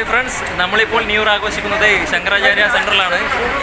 hi friends നമ്മളിപ്പോൾ new year ആഘോഷിക്കുന്നത് ശങ്കരാചാര്യ സെൻറ്ററിലാണ്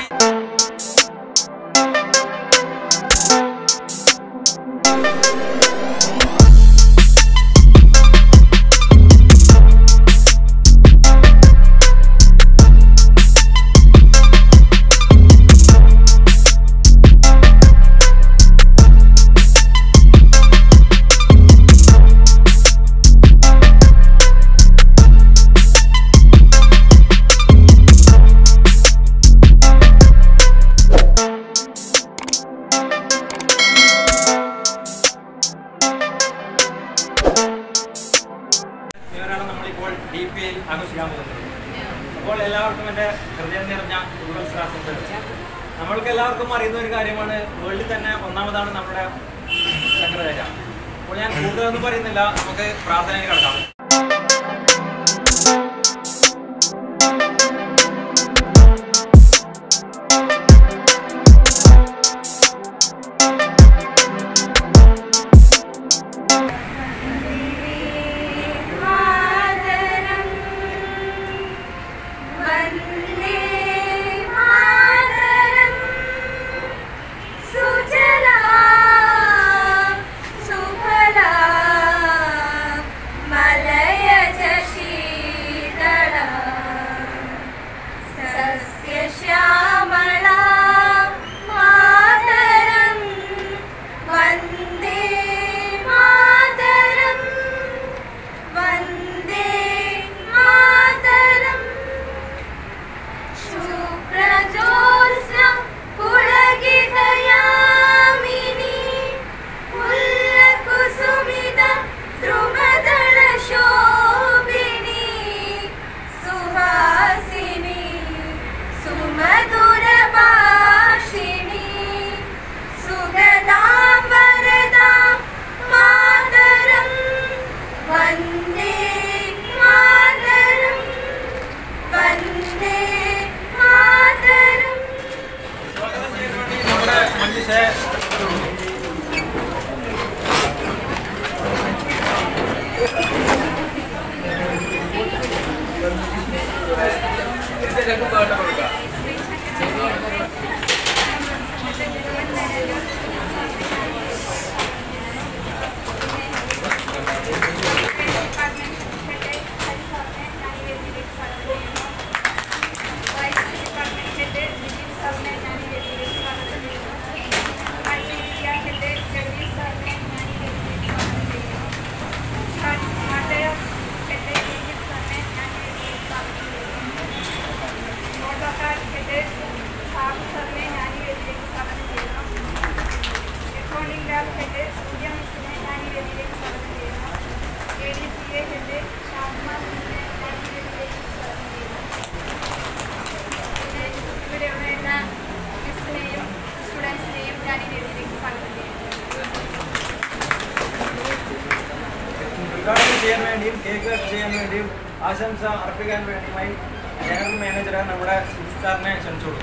ഇവരാണ് നമ്മളിപ്പോൾ ഡി പി ഐ ആഘോഷിക്കാൻ പോകുന്നത് അപ്പോൾ എല്ലാവർക്കും എൻ്റെ ഹൃദയം നിറഞ്ഞ ഉത്സവാശംസകൾ നമ്മൾക്ക് എല്ലാവർക്കും അറിയുന്ന ഒരു കാര്യമാണ് വേൾഡിൽ തന്നെ ഒന്നാമതാണ് നമ്മുടെ ശങ്കരാചാര്യ അപ്പോൾ ഞാൻ കൂടുതലൊന്നും പറയുന്നില്ല നമുക്ക് പ്രാർത്ഥനയിൽ കിടക്കാം മാതരം വന്ദേ മാതരം സുജലാ സുഫലാ മലയജ ശീതളാ സസ്യശ്യാമളാ മാതരം വന്ദേ മാതരം വന്ദേ മാതരം ശുഭ്രജോത്സ്ന പുളകിതയാമിനി പുല്ലകുസുമിത ദ്രുമദള ശോഭിനി സുഹാസിനി സുമധുര ഭാഷിണി സുഗതാം വരദാം മാതരം വന്ദേ മാതരം വന്ദേ മാതരം സ്വാഗതം ചെയ്യാൻ വേണ്ടി നമ്മുടെ മഞ്ജുഷയെ അക്കൗണ്ടിംഗ് ലാബ് ഹെഡ് സൂര്യ മിസ്സിനെ ഞാൻ ഈ വേദിയിലേക്ക് സ്വാഗതം ചെയ്യുന്നു A D C A head Shadma മിസ്സിനെ ഞാൻ ഈ വേദിയിലേക്ക് സ്വാഗതം ചെയ്യുന്നു പിന്നെ ഇവിടെയുള്ള എല്ലാ മിസ്സിനെയും സ്റ്റുഡൻസിനെയും ഞാൻ ഈ വേദിയിലേക്ക് സ്വാഗതം ചെയ്യുന്നു ഉദ്ഘാടനം ചെയ്യാൻ വേണ്ടിയും കേക്ക് കട്ട് ചെയ്യാൻ വേണ്ടിയും ആശംസ അർപ്പിക്കാൻ വേണ്ടിയുമായി ജനറൽ മാനേജറെ നമ്മുടെ സാറിനെ ക്ഷണിച്ചോളൂ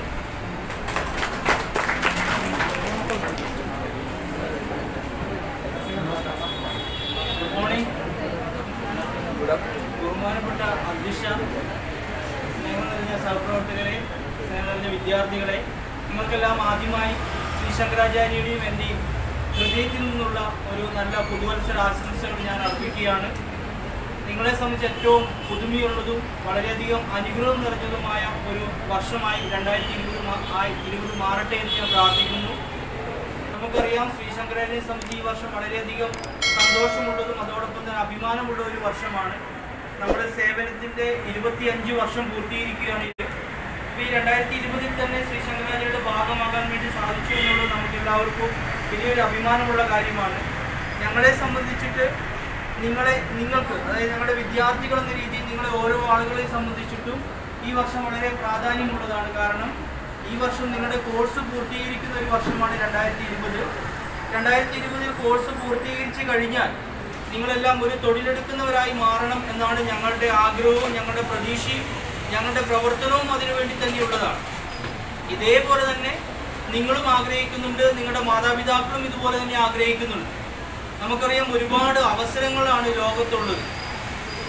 ഗുഡ് മോർണിംഗ് ബഹുമാനപ്പെട്ട അധ്യക്ഷ സ്നേഹം നിറഞ്ഞ സഹപ്രവർത്തകരെ സ്നേഹം നിറഞ്ഞ വിദ്യാർത്ഥികളെ നിങ്ങൾക്കെല്ലാം ആദ്യമായി ശ്രീ ശങ്കരാചാര്യയുടെയും എൻ്റെയും ഹൃദയത്തിൽ നിന്നുള്ള ഒരു നല്ല പുതുവത്സര ആശംസകൾ ഞാൻ അർപ്പിക്കുകയാണ് നിങ്ങളെ സംബന്ധിച്ച് ഏറ്റവും പുതുമയുള്ളതും വളരെയധികം അനുഗ്രഹം നിറഞ്ഞതുമായ ഒരു വർഷമായി രണ്ടായിരത്തി ഇരുപത് ആയി ഇരുപത് മാറട്ടെ എന്ന് ഞാൻ പ്രാർത്ഥിക്കുന്നു നമുക്കറിയാം ശ്രീ ശങ്കരാചാര്യനെ സംബന്ധിച്ച് ഈ വർഷം വളരെയധികം സന്തോഷമുള്ളതും അതോടൊപ്പം തന്നെ അഭിമാനമുള്ള ഒരു വർഷമാണ് നമ്മുടെ സേവനത്തിന്റെ ഇരുപത്തിയഞ്ച് വർഷം പൂർത്തീകരിക്കുകയാണ് ഇത് ഇപ്പൊ ഈ രണ്ടായിരത്തി ഇരുപതിൽ തന്നെ ശ്രീ ശങ്കരാചാര്യയുടെ ഭാഗമാകാൻ വേണ്ടി സാധിച്ചു എന്നുള്ളത് നമുക്ക് എല്ലാവർക്കും വലിയൊരു അഭിമാനമുള്ള കാര്യമാണ് ഞങ്ങളെ സംബന്ധിച്ചിട്ട് നിങ്ങളെ നിങ്ങൾക്ക് അതായത് ഞങ്ങളുടെ വിദ്യാർത്ഥികൾ എന്ന രീതിയിൽ നിങ്ങളെ ഓരോ ആളുകളെ സംബന്ധിച്ചിട്ടും ഈ വർഷം വളരെ പ്രാധാന്യമുള്ളതാണ് കാരണം ഈ വർഷം നിങ്ങളുടെ കോഴ്സ് പൂർത്തീകരിക്കുന്ന ഒരു വർഷമാണ് രണ്ടായിരത്തി ഇരുപത് രണ്ടായിരത്തി ഇരുപതിൽ കോഴ്സ് പൂർത്തീകരിച്ച് കഴിഞ്ഞാൽ നിങ്ങളെല്ലാം ഒരു തൊഴിലെടുക്കുന്നവരായി മാറണം എന്നാണ് ഞങ്ങളുടെ ആഗ്രഹവും ഞങ്ങളുടെ പ്രതീക്ഷയും ഞങ്ങളുടെ പ്രവർത്തനവും അതിനുവേണ്ടി തന്നെയുള്ളതാണ് ഇതേപോലെ തന്നെ നിങ്ങളും ആഗ്രഹിക്കുന്നുണ്ട് നിങ്ങളുടെ മാതാപിതാക്കളും ഇതുപോലെ തന്നെ ആഗ്രഹിക്കുന്നുണ്ട് നമുക്കറിയാം ഒരുപാട് അവസരങ്ങളാണ് ലോകത്തുള്ളത്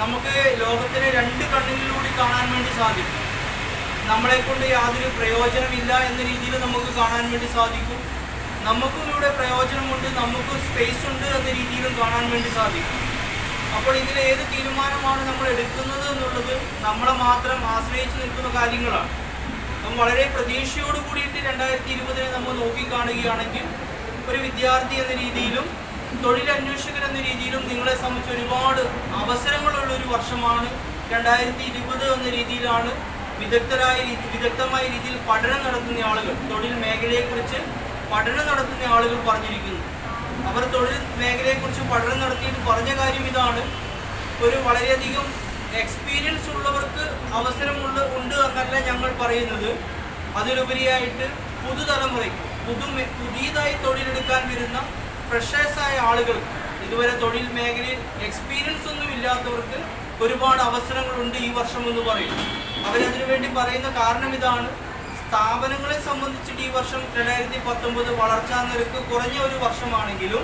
നമുക്ക് ലോകത്തിനെ രണ്ട് കണ്ണിലൂടെ കാണാൻ വേണ്ടി സാധിക്കും നമ്മളെ കൊണ്ട് യാതൊരു പ്രയോജനമില്ല എന്ന രീതിയിൽ നമുക്ക് കാണാൻ വേണ്ടി സാധിക്കും നമുക്കും ഇവിടെ പ്രയോജനമുണ്ട് നമുക്കും സ്പേസ് ഉണ്ട് എന്ന രീതിയിലും കാണാൻ വേണ്ടി സാധിക്കും അപ്പോൾ ഇതിൽ ഏത് തീരുമാനമാണ് നമ്മൾ എടുക്കുന്നത് എന്നുള്ളത് നമ്മളെ മാത്രം ആശ്രയിച്ച് നിൽക്കുന്ന കാര്യങ്ങളാണ് അപ്പം വളരെ പ്രതീക്ഷയോട് കൂടിയിട്ട് രണ്ടായിരത്തി ഇരുപതിനെ നമ്മൾ നോക്കിക്കാണുകയാണെങ്കിൽ ഒരു വിദ്യാർത്ഥി എന്ന രീതിയിലും തൊഴിലന്വേഷകൻ എന്ന രീതിയിലും നിങ്ങളെ സംബന്ധിച്ച് ഒരുപാട് അവസരങ്ങളുള്ള ഒരു വർഷമാണ് രണ്ടായിരത്തി ഇരുപത് എന്ന രീതിയിലാണ് വിദഗ്ധരായ രീതി വിദഗ്ധമായ രീതിയിൽ പഠനം നടത്തുന്ന ആളുകൾ തൊഴിൽ മേഖലയെക്കുറിച്ച് പഠനം നടത്തുന്ന ആളുകൾ പറഞ്ഞിരിക്കുന്നു അവർ തൊഴിൽ മേഖലയെക്കുറിച്ച് പഠനം നടത്തിയിട്ട് പറഞ്ഞ കാര്യം ഇതാണ് ഒരു വളരെയധികം എക്സ്പീരിയൻസ് ഉള്ളവർക്ക് അവസരമുള്ള ഉണ്ട് എന്നല്ല ഞങ്ങൾ പറയുന്നത് അതിലുപരിയായിട്ട് പുതുതലമുറയ്ക്ക് പുതു പുതിയതായി തൊഴിലെടുക്കാൻ വരുന്ന ഫ്രഷേഴ്സായ ആളുകൾ ഇതുവരെ തൊഴിൽ മേഖലയിൽ എക്സ്പീരിയൻസ് ഒന്നും ഇല്ലാത്തവർക്ക് ഒരുപാട് അവസരങ്ങളുണ്ട് ഈ വർഷം എന്ന് പറയും അവരതിനു വേണ്ടി പറയുന്ന കാരണം ഇതാണ് സ്ഥാപനങ്ങളെ സംബന്ധിച്ചിട്ട് ഈ വർഷം രണ്ടായിരത്തി പത്തൊമ്പത് വളർച്ചാ നിരക്ക് കുറഞ്ഞ ഒരു വർഷമാണെങ്കിലും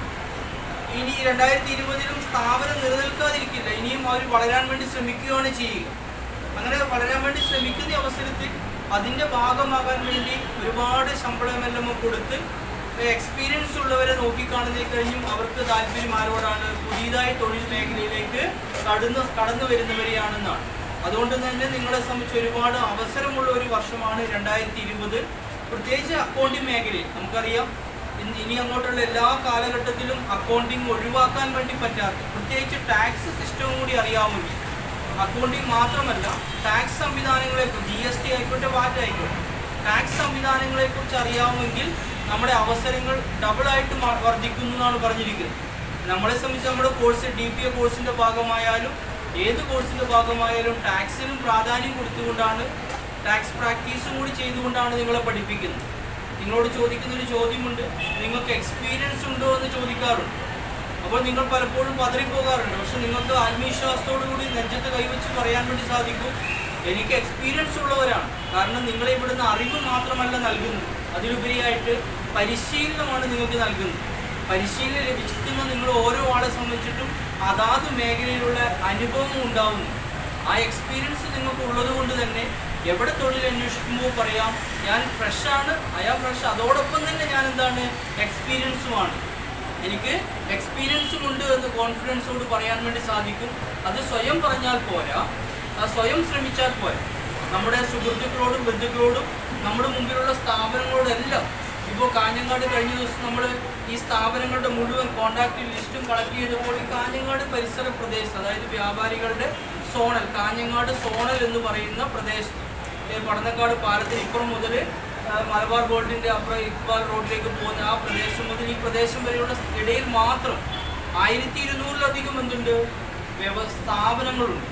ഇനി രണ്ടായിരത്തി ഇരുപതിലും സ്ഥാപനം നിലനിൽക്കാതിരിക്കില്ല ഇനിയും അവർ വളരാൻ വേണ്ടി ശ്രമിക്കുകയാണ് ചെയ്യുക അങ്ങനെ വളരാൻ വേണ്ടി ശ്രമിക്കുന്ന അവസരത്തിൽ അതിൻ്റെ ഭാഗമാകാൻ വേണ്ടി ഒരുപാട് ശമ്പളമെല്ലാം കൊടുത്ത് എക്സ്പീരിയൻസ് ഉള്ളവരെ നോക്കിക്കാണുന്നതിൽ കഴിഞ്ഞും അവർക്ക് താല്പര്യം ആരോടാണ് പുതിയതായി തൊഴിൽ മേഖലയിലേക്ക് കടന്നു കടന്നു വരുന്നവരെയാണെന്നാണ് അതുകൊണ്ട് തന്നെ നിങ്ങളെ സംബന്ധിച്ച് ഒരുപാട് അവസരമുള്ള ഒരു വർഷമാണ് രണ്ടായിരത്തി ഇരുപത് പ്രത്യേകിച്ച് അക്കൗണ്ടിങ് മേഖലയിൽ നമുക്കറിയാം ഇനി- ഇനി അങ്ങോട്ടുള്ള എല്ലാ കാലഘട്ടത്തിലും അക്കൗണ്ടിങ് ഒഴിവാക്കാൻ വേണ്ടി പറ്റാത്ത പ്രത്യേകിച്ച് ടാക്സ് സിസ്റ്റവും കൂടി അറിയാമെങ്കിൽ അക്കൗണ്ടിങ് മാത്രമല്ല ടാക്സ് സംവിധാനങ്ങളെ ജി എസ് ടി ആയിക്കോട്ടെ വാറ്റ് ആയിക്കോട്ടെ ടാക്സ് സംവിധാനങ്ങളെ കുറിച്ച് അറിയാമെങ്കിൽ നമ്മുടെ അവസരങ്ങൾ ഡബിളായിട്ട് മ- വർദ്ധിക്കുന്നു എന്നാണ് പറഞ്ഞിരിക്കുന്നത് നമ്മളെ സംബന്ധിച്ച് നമ്മുടെ കോഴ്സ് ഡി പി എ കോഴ്സിന്റെ ഭാഗമായാലും ഏത് കോഴ്സിന്റെ ഭാഗമായാലും ടാക്സിനും പ്രാധാന്യം കൊടുത്തുകൊണ്ടാണ് ടാക്സ് പ്രാക്ടീസും കൂടി ചെയ്തുകൊണ്ടാണ് നിങ്ങളെ പഠിപ്പിക്കുന്നത് നിങ്ങളോട് ചോദിക്കുന്ന ഒരു ചോദ്യമുണ്ട് നിങ്ങൾക്ക് എക്സ്പീരിയൻസ് ഉണ്ടോ എന്ന് ചോദിക്കാറുണ്ട് അപ്പോൾ നിങ്ങൾ പലപ്പോഴും പതറിപ്പോകാറുണ്ട് പക്ഷെ നിങ്ങൾക്ക് ആത്മവിശ്വാസത്തോടു കൂടി നെഞ്ചത്ത് കൈവച്ച് പറയാൻ വേണ്ടി സാധിക്കും എനിക്ക് എക്സ്പീരിയൻസ് ഉള്ളവരാണ് കാരണം നിങ്ങളെ ഇവിടുന്ന് അറിവ് മാത്രമല്ല നൽകുന്നത് അതിലുപരിയായിട്ട് പരിശീലനമാണ് നിങ്ങൾക്ക് നൽകുന്നത് പരിശീലനം ലഭിക്കുന്ന നിങ്ങൾ ഓരോ ആളെ സംബന്ധിച്ചിട്ടും അതാത് മേഖലയിലുള്ള അനുഭവം ഉണ്ടാവുന്നു ആ എക്സ്പീരിയൻസ് നിങ്ങൾക്ക് ഉള്ളത് കൊണ്ട് തന്നെ എവിടെ തൊഴിൽ അന്വേഷിക്കുമ്പോൾ പറയാം ഞാൻ ഫ്രഷാണ് അയാൾ ഫ്രഷ് അതോടൊപ്പം തന്നെ ഞാൻ എന്താണ് എക്സ്പീരിയൻസുമാണ് എനിക്ക് എക്സ്പീരിയൻസും ഉണ്ട് എന്ന് കോൺഫിഡൻസോട് പറയാൻ വേണ്ടി സാധിക്കും അത് സ്വയം പറഞ്ഞാൽ പോരാ അത് സ്വയം ശ്രമിച്ചാൽ പോരാ നമ്മുടെ സുഹൃത്തുക്കളോടും ബന്ധുക്കളോടും നമ്മുടെ മുമ്പിലുള്ള സ്ഥാപനങ്ങളോടെല്ലാം ഇപ്പോൾ കാഞ്ഞങ്ങാട് കഴിഞ്ഞ ദിവസം നമ്മൾ ഈ സ്ഥാപനങ്ങളുടെ മുഴുവൻ കോൺടാക്ട് ലിസ്റ്റും കളക്ട് ചെയ്തപ്പോൾ ഈ കാഞ്ഞങ്ങാട് പരിസര പ്രദേശത്ത് അതായത് വ്യാപാരികളുടെ സോണൽ കാഞ്ഞങ്ങാട് സോണൽ എന്ന് പറയുന്ന പ്രദേശത്ത് ഏ, പടന്നക്കാട് പാലത്തിന് ഇപ്പുറം മുതൽ മലബാർ ഗോൾഡിന്റെ അപ്പുറം ഇക്ബാൽ റോഡിലേക്ക് പോകുന്ന ആ പ്രദേശം മുതൽ ഈ പ്രദേശം വരെയുള്ള ഇടയിൽ മാത്രം ആയിരത്തി ഇരുന്നൂറിലധികം എന്തുണ്ട് വ്യവ സ്ഥാപനങ്ങളുണ്ട്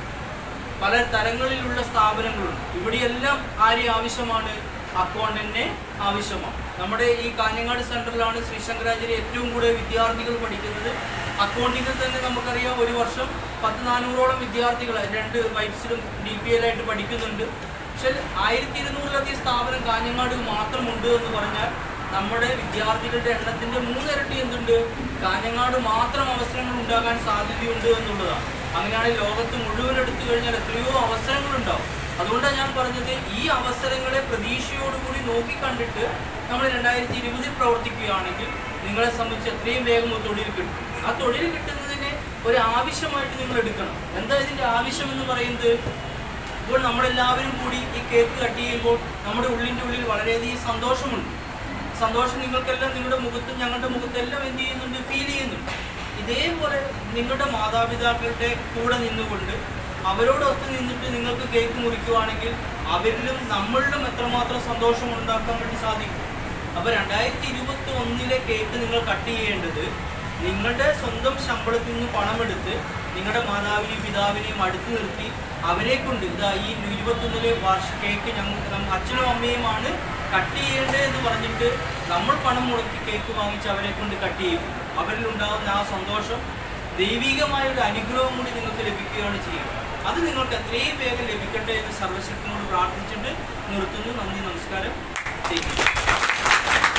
പല തരങ്ങളിലുള്ള സ്ഥാപനങ്ങളുണ്ട് ഇവിടെയെല്ലാം ആരെ ആവശ്യമാണ് അക്കൗണ്ടന്റിനെ ആവശ്യമാണ് നമ്മുടെ ഈ കാഞ്ഞങ്ങാട് സെൻറ്ററിലാണ് ശ്രീ ശങ്കരാചാര്യ ഏറ്റവും കൂടുതൽ വിദ്യാർത്ഥികൾ പഠിക്കുന്നത് അക്കൗണ്ടിങ്ങിൽ തന്നെ നമുക്കറിയാം ഒരു വർഷം പത്ത് നാനൂറോളം വിദ്യാർത്ഥികൾ രണ്ട് വൈബ്സിലും ഡി പി എല്ലായിട്ട് പഠിക്കുന്നുണ്ട് പക്ഷെ ആയിരത്തി ഇരുന്നൂറിലധികം സ്ഥാപനം കാഞ്ഞങ്ങാട് മാത്രമുണ്ട് എന്ന് പറഞ്ഞാൽ നമ്മുടെ വിദ്യാർത്ഥികളുടെ എണ്ണത്തിന്റെ മൂന്നിരട്ടി എന്തുണ്ട് കാഞ്ഞങ്ങാട് മാത്രം അവസരങ്ങൾ ഉണ്ടാകാൻ സാധ്യതയുണ്ട് എന്നുള്ളതാണ് അങ്ങനെയാണെങ്കിൽ ലോകത്ത് മുഴുവൻ എടുത്തു കഴിഞ്ഞാൽ എത്രയോ അവസരങ്ങളുണ്ടാവും അതുകൊണ്ടാണ് ഞാൻ പറഞ്ഞത് ഈ അവസരങ്ങളെ പ്രതീക്ഷയോടുകൂടി നോക്കിക്കണ്ടിട്ട് നമ്മൾ രണ്ടായിരത്തി ഇരുപതിൽ പ്രവർത്തിക്കുകയാണെങ്കിൽ നിങ്ങളെ സംബന്ധിച്ച് എത്രയും വേഗം ഒരു തൊഴിൽ കിട്ടും ആ തൊഴിൽ കിട്ടുന്നതിന് ഒരു ആവശ്യമായിട്ട് നിങ്ങൾ എടുക്കണം എന്താ ഇതിന്റെ ആവശ്യം എന്ന് പറയുന്നത് ഇപ്പോൾ നമ്മളെല്ലാവരും കൂടി ഈ കേക്ക് കട്ട് ചെയ്യുമ്പോൾ നമ്മുടെ ഉള്ളിൻ്റെ ഉള്ളിൽ വളരെയധികം സന്തോഷമുണ്ട് സന്തോഷം നിങ്ങൾക്കെല്ലാം നിങ്ങളുടെ മുഖത്തും ഞങ്ങളുടെ മുഖത്തെല്ലാം എന്ത് ചെയ്യുന്നുണ്ട് ഫീൽ ചെയ്യുന്നുണ്ട് ഇതേപോലെ നിങ്ങളുടെ മാതാപിതാക്കളുടെ കൂടെ നിന്നുകൊണ്ട് അവരോടൊത്ത് നിന്നിട്ട് നിങ്ങൾക്ക് കേക്ക് മുറിക്കുവാണെങ്കിൽ അവരിലും നമ്മളിലും എത്രമാത്രം സന്തോഷം ഉണ്ടാക്കാൻ വേണ്ടി സാധിക്കും അപ്പൊ രണ്ടായിരത്തി ഇരുപത്തി ഒന്നിലെ കേക്ക് നിങ്ങൾ കട്ട് ചെയ്യേണ്ടത് നിങ്ങളുടെ സ്വന്തം ശമ്പളത്തിൽ നിന്ന് പണമെടുത്ത് നിങ്ങളുടെ മാതാവിനെയും പിതാവിനെയും അടുത്ത് നിർത്തി അവരെ കൊണ്ട് ഇതാ ഈ ഇരുപത്തൊന്നിലെ വാർഷ കേക്ക് ഞങ്ങൾക്ക് നമ്മ അച്ഛനും അമ്മയുമാണ് കട്ട് ചെയ്യേണ്ടത് എന്ന് പറഞ്ഞിട്ട് നമ്മൾ പണം മുടക്കി കേക്ക് വാങ്ങിച്ച് അവരെ കൊണ്ട് കട്ട് ചെയ്യും അവരിലുണ്ടാകുന്ന ആ സന്തോഷം ദൈവികമായ ഒരു അനുഗ്രഹം കൂടി നിങ്ങൾക്ക് ലഭിക്കുകയാണ് ചെയ്യുക അത് നിങ്ങൾക്ക് എത്രയും വേഗം ലഭിക്കട്ടെ എന്ന് സർവശക്തിനോട് പ്രാർത്ഥിച്ചിട്ട് നിർത്തുന്നു നന്ദി നമസ്കാരം ചെയ്യും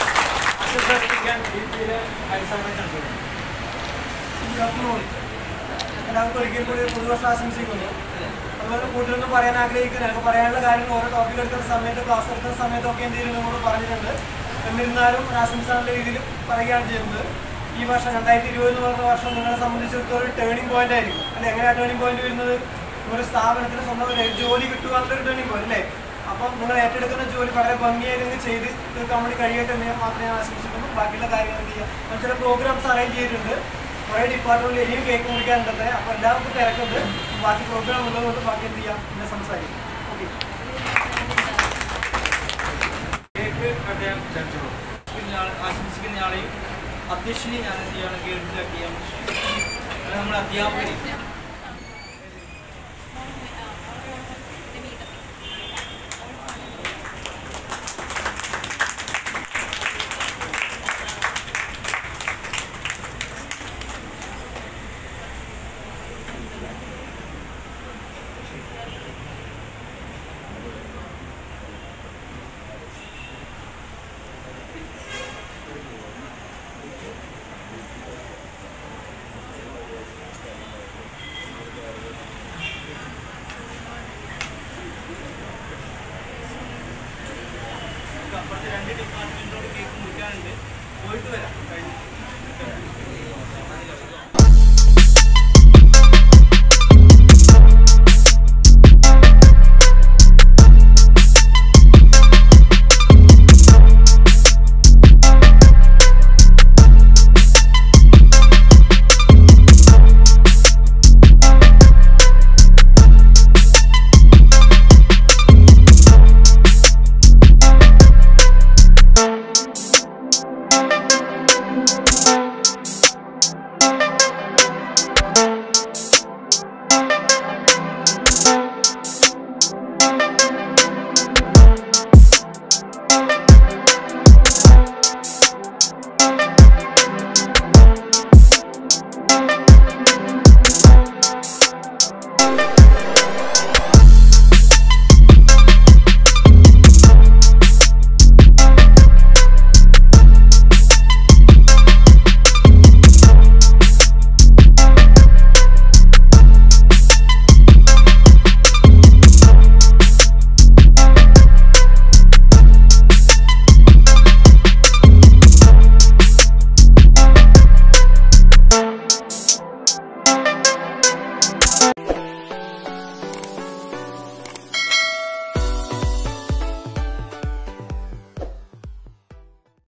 അച്ഛൻ ഡി പിയിലെ ഹയർ സെക്കൻഡറി എല്ലാവർക്കും ഒരിക്കൽ കൂടി ഒരു പുതുവർഷം ആശംസിക്കുന്നു അതുപോലെ കൂടുതലൊന്നും പറയാൻ ആഗ്രഹിക്കുന്നു ഞങ്ങൾക്ക് പറയാനുള്ള കാര്യങ്ങൾ ഓരോ ടോപ്പിക് എടുക്കുന്ന സമയത്ത് ക്ലാസ് എടുക്കുന്ന സമയത്തൊക്കെ എന്തെങ്കിലും നമ്മൾ പറഞ്ഞിട്ടുണ്ട് എന്നിരുന്നാലും ഒരു ആശംസ എന്നുള്ള രീതിയിൽ പറയുകയാണ് ചെയ്യുന്നത് ഈ വർഷം രണ്ടായിരത്തി ഇരുപത് എന്ന് പറഞ്ഞ വർഷം നിങ്ങളെ സംബന്ധിച്ചിടത്തോളം ഒരു ടേണിംഗ് പോയിന്റ് ആയിരിക്കും അല്ലെ എങ്ങനെയാണ് ടേണിംഗ് പോയിന്റ് വരുന്നത് ഒരു സ്ഥാപനത്തിന് സ്വന്തം ഒരു ജോലി കിട്ടുക എന്നുള്ളൊരു ടേണിംഗ് പോയിന്റ് അല്ലേ അപ്പം നിങ്ങൾ ഏറ്റെടുക്കുന്ന ജോലി വളരെ ഭംഗിയായി നിങ്ങൾ ചെയ്ത് തീർക്കാൻ വേണ്ടി കഴിയട്ടെ എന്ന് ഞാൻ മാത്രമേ ഞാൻ ആശംസിക്കുന്നു ബാക്കിയുള്ള കാര്യങ്ങൾ എന്ത് ചെയ്യാം നമ്മൾ ചില പ്രോഗ്രാംസ് അറേഞ്ച് ചെയ്തിട്ടുണ്ട് കുറേ ഡിപ്പാർട്ട്മെന്റിൽ ഇനിയും കേക്ക് മുറിക്കാനുണ്ട് അപ്പോൾ എല്ലാവർക്കും തിരക്കുണ്ട് ബാക്കി പ്രോഗ്രാം ഉള്ളതുകൊണ്ട് ബാക്കി എന്ത് ചെയ്യാം പിന്നെ സംസാരിക്കും ഓക്കെ കേക്ക് കട്ടയാൻ ക്ഷണിച്ചോളൂ പിന്നെ ആൾ- ആശംസിക്കുന്ന ആളെയും അധ്യക്ഷനെ ഞാൻ എന്ത് ചെയ്യണം കേട്ടിലാക്കി ചെയ്യാൻ അത് നമ്മുടെ അധ്യാപകരെ നമുക്ക് അപ്പുറത്തെ രണ്ട് ഡിപ്പാർട്ട്മെന്റിനോട് കേക്ക് മുറിക്കാനുണ്ട് പോയിട്ട് വരാം കഴിഞ്ഞു Thank